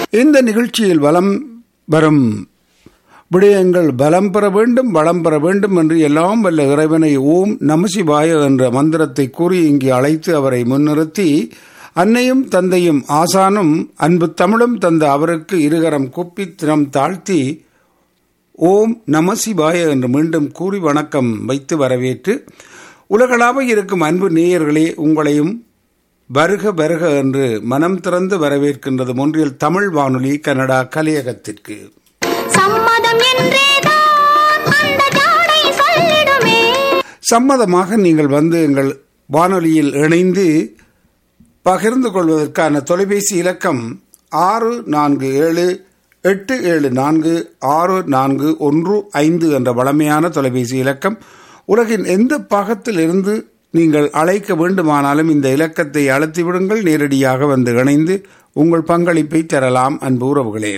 இந்த நிகழ்ச்சியில் வலம் வரும் விடயங்கள் பலம் பெற வேண்டும் வளம் பெற வேண்டும் என்று எல்லாம் வல்ல இறைவனை ஓம் நமசிவாய என்ற மந்திரத்தை கூறி இங்கே அழைத்து அவரை முன்னிறுத்தி அன்னையும் தந்தையும் ஆசானும் அன்பு தமிழும் தந்த அவருக்கு இருகரம் குப்பி தினம் தாழ்த்தி ஓம் நமசிவாய என்று மீண்டும் கூறி வணக்கம் வைத்து வரவேற்று உலகளாக இருக்கும் அன்பு நேயர்களே உங்களையும் வருக வருக என்று மனம் திறந்து வரவேற்கின்றது ஒன்றில் தமிழ் வானொலி கனடா கலையகத்திற்கு சம்மதம் என்றேதான் அந்த ஜாடை சொல்லிடுமே சம்மதமாக நீங்கள் வந்து எங்கள் வானொலியில் இணைந்து பகிர்ந்து கொள்வதற்கான தொலைபேசி இலக்கம் ஆறு நான்கு ஏழு எட்டு ஏழு நான்கு ஆறு நான்கு ஒன்று ஐந்து என்ற வளமையான தொலைபேசி இலக்கம் உலகின் எந்த பாகத்தில் இருந்து நீங்கள் அழைக்க வேண்டுமானாலும் இந்த இலக்கத்தை அழுத்தி விடுங்கள் நேரடியாக வந்து இணைந்து உங்கள் பங்களிப்பை தரலாம் அன்பு உறவுகளே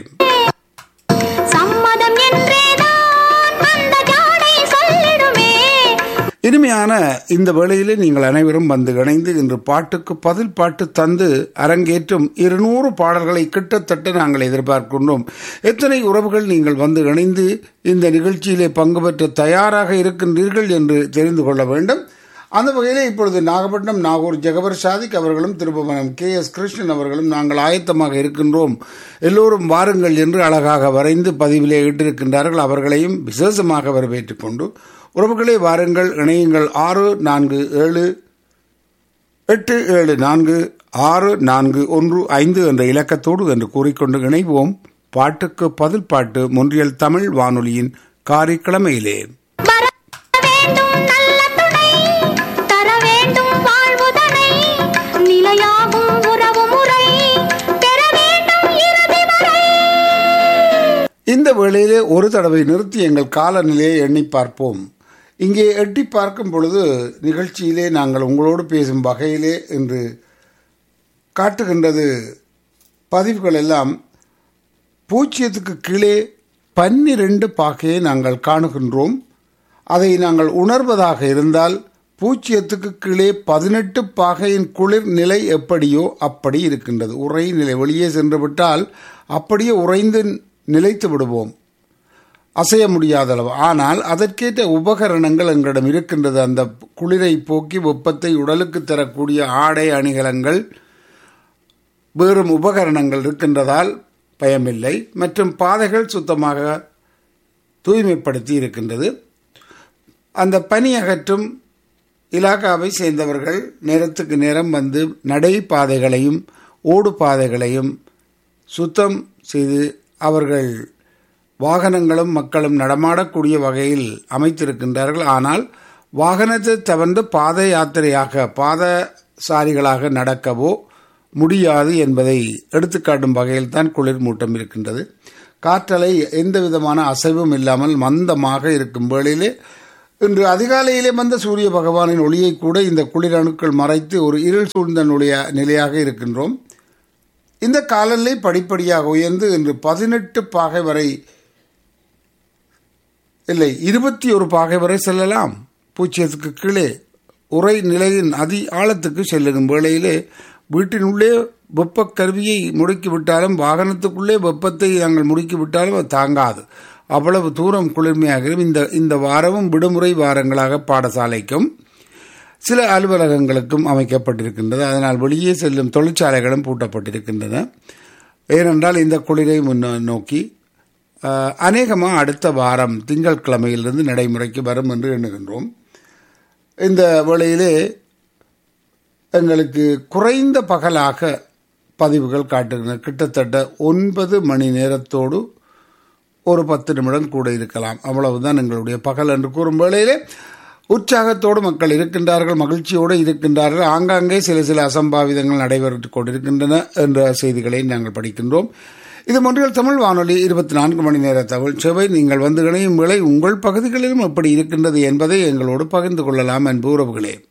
சம்மதம் என்றேதான் அந்த ஜாடை சொல்லிடுமே இனிமையான இந்த வேளையிலே நீங்கள் அனைவரும் வந்து இணைந்து இன்று பாட்டுக்கு பதில் பாட்டு தந்து அரங்கேற்றும் இருநூறு பாடல்களை கிட்டத்தட்ட நாங்கள் எதிர்பார்க்கின்றோம் எத்தனை உறவுகள் நீங்கள் வந்து இணைந்து இந்த நிகழ்ச்சியிலே பங்கு பெற்ற தயாராக இருக்கின்றீர்கள் என்று தெரிந்து கொள்ள வேண்டும் அந்த வகையிலே இப்பொழுது நாகப்பட்டினம் நாகூர் ஜெகபர் சாதிக் அவர்களும் திருப்பவனம் கே எஸ் கிருஷ்ணன் அவர்களும் நாங்கள் ஆயத்தமாக இருக்கின்றோம் எல்லோரும் வாருங்கள் என்று அழகாக வரைந்து பதிவிலே இட்டிருக்கின்றார்கள் அவர்களையும் விசேஷமாக வரவேற்றுக் கொண்டு உறவுகளே வாருங்கள் இணையுங்கள் ஆறு நான்கு ஏழு எட்டு ஏழு நான்கு ஆறு நான்கு ஒன்று ஐந்து என்ற இலக்கத்தோடு என்று கூறிக்கொண்டு இணைவோம் பாட்டுக்கு பதில் பாட்டு மொன்றியல் தமிழ் வானொலியின் காரிக்கிழமையிலே வர வேண்டும் நல்ல துணை தர வேண்டும் வாழ்வுதனை நிலையாகும் உறவு முறை பெற வேண்டும் இறுதி வரை இந்த வேளையிலே ஒரு தடவை நிறுத்தி எங்கள் காலநிலையை எண்ணி பார்ப்போம் இங்கே எட்டி பார்க்கும் பொழுது நிகழ்ச்சியிலே நாங்கள் உங்களோடு பேசும் வகையிலே என்று காட்டுகின்றது பதிவுகள் எல்லாம் பூஜ்ஜியத்துக்கு கீழே பன்னிரண்டு பாகையை நாங்கள் காணுகின்றோம் அதை நாங்கள் உணர்வதாக இருந்தால் பூஜ்ஜியத்துக்கு கீழே பதினெட்டு பாகையின் குளிர் நிலை எப்படியோ அப்படி இருக்கின்றது உறை நிலை வெளியே சென்று விட்டால் அப்படியே உறைந்து நிலைத்து விடுவோம் அசைய முடியாத அளவு ஆனால் அதற்கேற்ற உபகரணங்கள் எங்களிடம் இருக்கின்றது அந்த குளிரை போக்கி வெப்பத்தை உடலுக்கு தரக்கூடிய ஆடை அணிகலங்கள் வேறும் உபகரணங்கள் இருக்கின்றதால் பயமில்லை மற்றும் பாதைகள் சுத்தமாக தூய்மைப்படுத்தி இருக்கின்றது அந்த பனி அகற்றும் இலாகாவை சேர்ந்தவர்கள் நேரத்துக்கு நேரம் வந்து நடை பாதைகளையும் ஓடு பாதைகளையும் சுத்தம் செய்து அவர்கள் வாகனங்களும் மக்களும் நடமாடக்கூடிய வகையில் அமைத்திருக்கின்றார்கள் ஆனால் வாகனத்தை தவிர்த்து பாத யாத்திரையாக பாதசாரிகளாக நடக்கவோ முடியாது என்பதை எடுத்துக்காட்டும் வகையில் தான் குளிர் மூட்டம் இருக்கின்றது காற்றலை எந்த விதமான அசைவும் இல்லாமல் மந்தமாக இருக்கும் வேளையிலே இன்று அதிகாலையிலே வந்த சூரிய பகவானின் ஒளியை கூட இந்த குளிர் அணுக்கள் மறைத்து ஒரு இருள் சூழ்ந்த நுழைய நிலையாக இருக்கின்றோம் இந்த காலநிலை படிப்படியாக உயர்ந்து இன்று பதினெட்டு பாகை வரை இல்லை இருபத்தி ஒரு பாகை வரை செல்லலாம் பூச்சியத்துக்கு கீழே உரை நிலையின் அதி ஆழத்துக்கு செல்லும் வேளையிலே வீட்டினுள்ளே வெப்ப கருவியை முடுக்கி விட்டாலும் வாகனத்துக்குள்ளே வெப்பத்தை நாங்கள் முடுக்கி விட்டாலும் அது தாங்காது அவ்வளவு தூரம் குளிர்மையாக இந்த இந்த வாரமும் விடுமுறை வாரங்களாக பாடசாலைக்கும் சில அலுவலகங்களுக்கும் அமைக்கப்பட்டிருக்கின்றது அதனால் வெளியே செல்லும் தொழிற்சாலைகளும் பூட்டப்பட்டிருக்கின்றன ஏனென்றால் இந்த குளிரை முன்னோ நோக்கி அஹ், அநேகமாக அடுத்த வாரம் திங்கட்கிழமையிலிருந்து நடைமுறைக்கு வரும் என்று எண்ணுகின்றோம் இந்த வேளையிலே எங்களுக்கு குறைந்த பகலாக பதிவுகள் காட்டுகின்றன கிட்டத்தட்ட ஒன்பது மணி நேரத்தோடு ஒரு பத்து நிமிடம் கூட இருக்கலாம் அவ்வளவுதான் எங்களுடைய பகல் என்று கூறும் வேளையிலே உற்சாகத்தோடு மக்கள் இருக்கின்றார்கள் மகிழ்ச்சியோடு இருக்கின்றார்கள் ஆங்காங்கே சில சில அசம்பாவிதங்கள் நடைபெற்றுக் கொண்டிருக்கின்றன என்ற செய்திகளை நாங்கள் படிக்கின்றோம் இது மொன்றியல் தமிழ் வானொலி இருபத்தி நான்கு மணி நேர தமிழ் சேவை நீங்கள் வந்து இணையும் வேளை உங்கள் பகுதிகளிலும் எப்படி இருக்கின்றது என்பதை எங்களோடு பகிர்ந்து கொள்ளலாம் அன்பு உறவுகளே